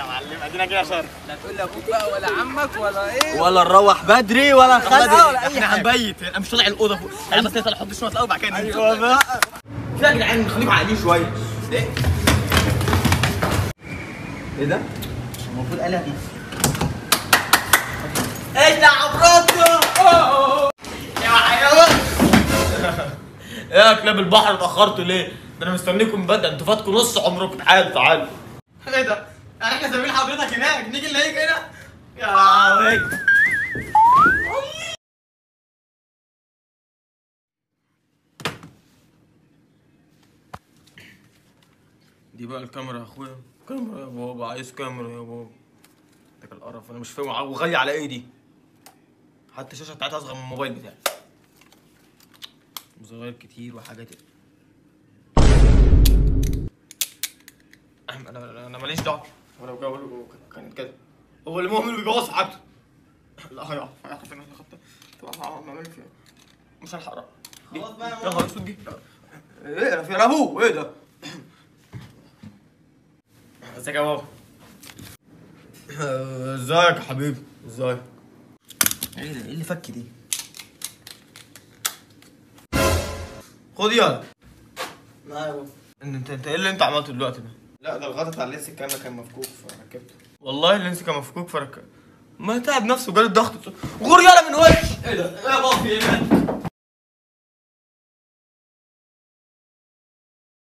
معلم ادينا كده شر لا تقول لي ابوك بقى ولا عمك ولا ايه ولا نروح بدري ولا خلقه ولا اي احنا حاجه هنبيت انا مش طالع الاوضه فوق انا بس نطلع نحط شويه الاول بعد كده ننزل. ايوه بقى كده يا جدعان خليكم عاقلين شويه ايه ده؟ المفروض قالها دي ايه ده عبرته يا حيوان يا كلاب البحر اتاخرتوا ليه؟ ده انا مستنيكم من بدري انتوا فاتكم نص عمركم تعالوا تعالوا ايه ده؟ يعني احنا سايبين حضرتك هناك نيجي نلاقيك هنا يا ويك دي بقى الكاميرا يا اخويا كاميرا يا بابا عايز كاميرا يا بابا ده كان القرف انا مش فاهم وغالية على ايه دي حتى الشاشه بتاعتها اصغر من الموبايل بتاعي صغير كتير وحاجات انا انا, أنا ماليش دعوه ولو جو كانت كده هو المهم اللي بيبوظ حاجته لا هيقع هيقع فين انا خدت طب اعمل فيها مش هلحق دي خلاص بقى يا يا نهار اسود دي ايه في ابوه ايه ده ازيك يا بابا ازيك يا حبيبي ازيك ايه ده ايه اللي فك دي خد يلا لا يا بابا انت انت ايه اللي انت عملته دلوقتي ده لا ده الغطا بتاع اللينس الكاميرا كان مفكوك فركبته والله اللينس كان مفكوك فرك ما تعب نفسه جاله ضغط غور يلا من وش ايه ده ايه يا بابا في ايه